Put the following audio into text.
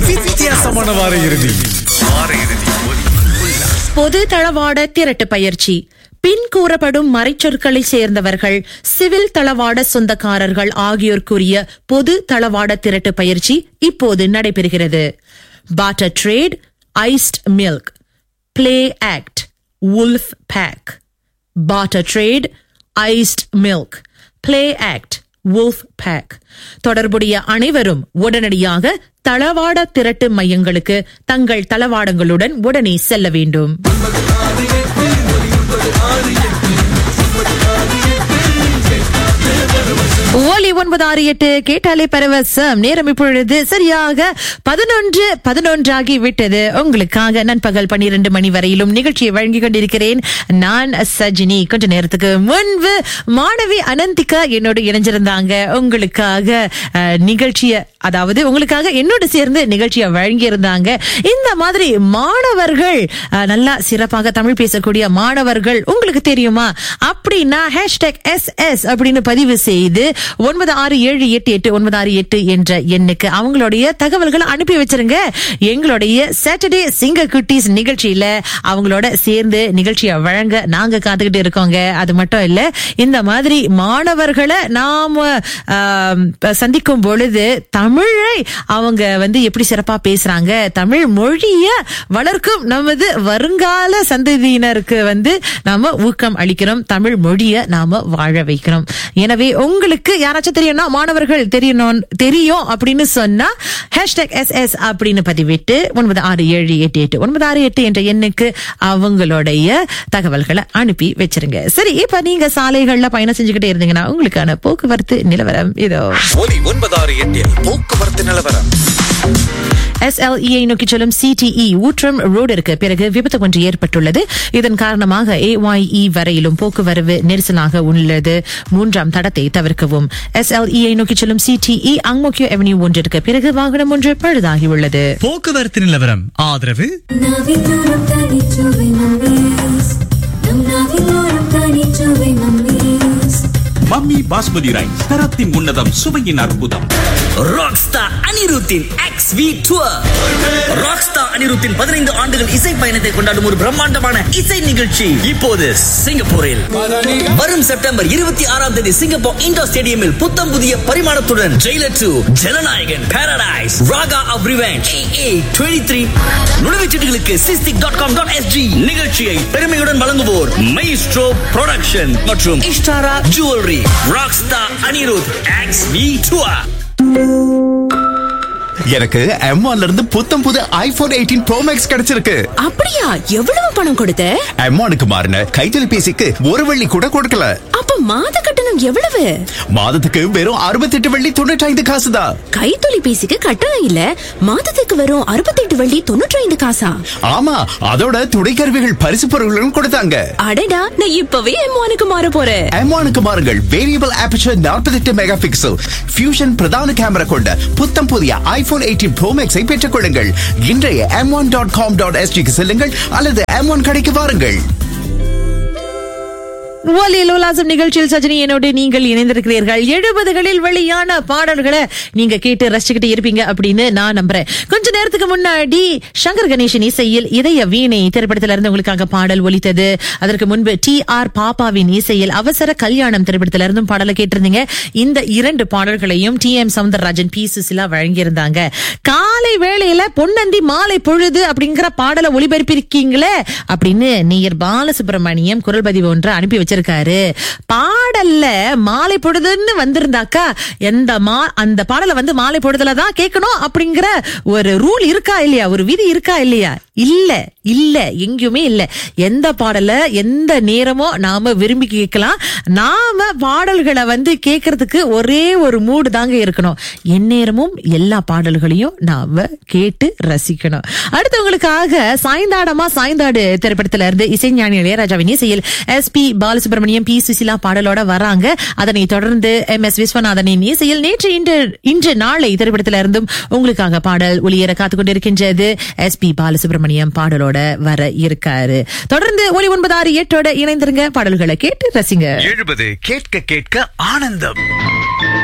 வித்தியாசமான வார இறுதி பொது தளவாட திரட்டு பயிற்சி பின் கூறப்படும் மறைச்சொற்களை சேர்ந்தவர்கள் சிவில் தளவாட சொந்தக்காரர்கள் ஆகியோர் கூறிய பொது தளவாட திரட்டு பயிற்சி இப்போது நடைபெறுகிறது potter trade iced milk play act wolf pack potter trade iced milk play act wolf pack தொடர்புடைய அனைவரும் உடனடியாக தளவாட திரட்டு மையங்களுக்கு தங்கள் தளவாடங்களுடன் உடனே செல்ல வேண்டும் ஓலி ஒன்பது ஆறு எட்டு கேட்டாலே பரவசம் நேரம் இப்பொழுது சரியாக பதினொன்று பதினொன்றாகி விட்டது உங்களுக்காக நண்பகல் பன்னிரண்டு மணி வரையிலும் நிகழ்ச்சியை வழங்கிக் கொண்டிருக்கிறேன் நான் சஜினி கொஞ்ச நேரத்துக்கு முன்பு மாணவி அனந்திகா என்னோடு இணைஞ்சிருந்தாங்க உங்களுக்காக அஹ், நிகழ்ச்சியை அதாவது உங்களுக்காக என்னோடு சேர்ந்து நிகழ்ச்சியை வழங்கியிருந்தாங்க இந்த மாதிரி மாணவர்கள் அஹ், நல்லா சிறப்பாக தமிழ் பேசக்கூடிய மாணவர்கள் உங்களுக்கு தெரியுமா அப்படின்னா ஹேஷ்டேக் எஸ் எஸ் அப்படின்னு பதிவு செய்து ஒன்பது ஆறு ஏழு எட்டு எட்டு ஒன்பது ஆறு எட்டு என்ற எண்ணுக்கு அவங்களுடைய தகவல்களை அனுப்பி வச்சிருங்க எங்களுடைய சாட்டர்டே சிங்க குட்டீஸ் நிகழ்ச்சியில அவங்களோட சேர்ந்து நிகழ்ச்சியை வழங்க நாங்க காத்துக்கிட்டு இருக்கோங்க அது மட்டும் இல்ல இந்த மாதிரி மாணவர்களை நாம ஆம், சந்திக்கும் பொழுது தமிழை அவங்க வந்து எப்படி சிறப்பா பேசுறாங்க தமிழ் மொழிய வளர்க்கும் நமது வருங்கால சந்ததியினருக்கு வந்து நாம ஊக்கம் அளிக்கிறோம் தமிழ் மொழிய நாம வாழ வைக்கிறோம் எனவே உங்களுக்கு யாராச்சும் தெரியும்னா மாணவர்கள் தெரியணும் தெரியும் அப்படின்னு சொன்னா ஹேஷ்டாக் எஸ் எஸ் அப்படின்னு பதிவிட்டு ஒன்பது ஆறு ஏழு எட்டு எட்டு ஒன்பது ஆறு எட்டு என்ற எண்ணுக்கு அவங்களுடைய தகவல்களை அனுப்பி வச்சிருங்க சரி இப்ப நீங்க சாலைகள்ல பயணம் செஞ்சுக்கிட்டே இருந்தீங்கன்னா உங்களுக்கான போக்குவரத்து நிலவரம் இதோ ஒலி ஒன்பதாறு எட்டில் போக்குவரத்து நிலவரம் எஸ்எல்இஐ நோக்கி செல்லும் சிடிஇ ஊற்றம் ரோடிற்கு பிறகு விபத்து ஒன்று ஏற்பட்டுள்ளது இதன் காரணமாக ஏஒய்இ வரையிலும் போக்குவரவு நெரிசலாக உள்ளது மூன்றாம் தடத்தை தவிர்க்கவும் எஸ்எல்இஐ நோக்கி செல்லும் சிடிஇ அங்மோக்கியோ அவென்யூ ஒன்றிற்கு பிறகு வாகனம் ஒன்று பழுதாகியுள்ளது போக்குவரத்து நிலவரம் ஆதரவு நாவிலோரம் தனிச்சுவை நம்மீஸ் நம் நாவிலோரம் தனிச்சுவை நம்மீஸ் மம்மி பாஸ்மதி ரைஸ் தரத்தின் உன்னதம் சுவையின் அற்புதம் ராக்ஸ்டார் அனிருத்தின் எக்ஸ் வி டூர் ராக்ஸ்டார் அனிருத்தின் பதினைந்து ஆண்டுகள் இசை பயணத்தை கொண்டாடும் ஒரு பிரம்மாண்டமான இசை நிகழ்ச்சி இப்போது சிங்கப்பூரில் வரும் செப்டம்பர் இருபத்தி ஆறாம் தேதி சிங்கப்பூர் இண்டோர் ஸ்டேடியமில் புத்தம் புதிய பரிமாணத்துடன் Jailer to Jananayagan paradise raga of revenge A twenty three நுழைவுச்சீட்டுகளுக்கு SISTIC dot com dot SG நிகழ்ச்சியை பெருமையுடன் வழங்குவோர் மைஸ்ட்ரோ ப்ரொடக்ஷன் மற்றும் Ishtara jewellery rockstar Anirudh X V tour எனக்கு M1 ல இருந்து புத்தம் புது ஐபோன் எயிட்டீன் ப்ரோ மேக்ஸ் கிடைச்சிருக்கு அப்படியா எவ்வளவு பணம் கொடுத்த M1க்கு மாறின கைத்தொலைபேசிக்கு ஒரு வெள்ளி கூட கொடுக்கல அப்ப மாத கட்டணம் எவ்வளவு மாதத்துக்கு வெறும் அறுபத்தெட்டு வெள்ளி தொண்ணூற்றி ஐந்து காசு தான் கைத்தொலைபேசிக்கு கட்டணம் இல்ல மாதத்துக்கு வரும் அறுபத்தெட்டு வள்ளி தொண்ணூற்றி ஐந்து காசா ஆமா அதோட துணைக்கருவிகள் பரிசு பொருட்களும் கொடுத்தாங்க அடடா நான் இப்பவே எம்மானுக்கு மாற போறேன் M1க்கு மாறுங்கள் variable aperture 48 mega pixel fusion பிரதான கேமரா கொண்ட புத்தம் புதிய ஐபோன் எயிட்டீன் ப்ரோ மேக்ஸை பெற்றுக் கொள்ளுங்கள் இன்றைய M one dot com dot எஸ்டிக்கு செல்லுங்கள் அல்லது எம் ஒன் கடைக்கு வாருங்கள் ஒலி லோலாசம் நிகழ்ச்சியில் சஜினி என்னோடு நீங்கள் இணைந்திருக்கிறீர்கள் எழுபதுகளில் வெளியான பாடல்களை நீங்க கேட்டு ரசிச்சுக்கிட்டு இருப்பீங்க அப்படின்னு நான் நம்புறேன் கொஞ்ச நேரத்துக்கு முன்னாடி சங்கர் கணேசன் இசையில் இதய வீணை திரைப்படத்தில இருந்து உங்களுக்காக பாடல் ஒலித்தது அதற்கு முன்பு டி ஆர் பாப்பாவின் இசையில் அவசர கல்யாணம் திரைப்படத்தில இருந்தும் பாடலை கேட்டிருந்தீங்க இந்த இரண்டு பாடல்களையும் T M Soundararajan P Susheela வழங்கியிருந்தாங்க காலை வேளையில பொன்னந்தி மாலை பொழுது அப்படிங்கிற பாடலை ஒளிபரப்பிருக்கீங்களே அப்படின்னு நீர் பாலசுப்ரமணியம் குரல் பதிவு ஒன்று அனுப்பி வச்சிருக்காரு பாடல்ல மாலை பொழுதுன்னு வந்திருந்தாக்கா எந்த மா அந்த பாடலை வந்து மாலை பொழுதுல தான் கேட்கணும் அப்படிங்கிற ஒரு ரூல் இருக்கா இல்லையா ஒரு விதி இருக்கா இல்லையா இல்ல இல்ல எங்கேயுமே இல்ல எந்த பாடல எந்த நேரமோ நாம விரும்பி கேட்கலாம் நாம பாடல்களை வந்து கேட்கறதுக்கு ஒரே ஒரு மூடு தாங்க இருக்கணும் எந்நேரமும் எல்லா பாடல்களையும் நாம கேட்டு ரசிக்கணும் அடுத்தவங்களுக்காக சாய்ந்தாடமா சாய்ந்தாடு திரைப்படத்துல இருந்து இசைஞானி இளையராஜாவின் இசையில் S P Balasubrahmanyam P Susheela பாடலோட வராங்க அதனை தொடர்ந்து எம் எஸ் விஸ்வநாதனின் இசையில் நேற்று இன்று இன்று நாளை திரைப்படத்துல இருந்தும் உங்களுக்காக பாடல் ஒளியேற காத்துக் கொண்டிருக்கின்றது எஸ் பி பாலசுப்ரமணியம் பாடலோட வர இருக்காரு தொடர்ந்து ஒளி ஒன்பது ஆறு எட்டோட இணைந்திருங்க பாடல்களை கேட்டு ரசிங்க எழுபது கேட்க கேட்க ஆனந்தம்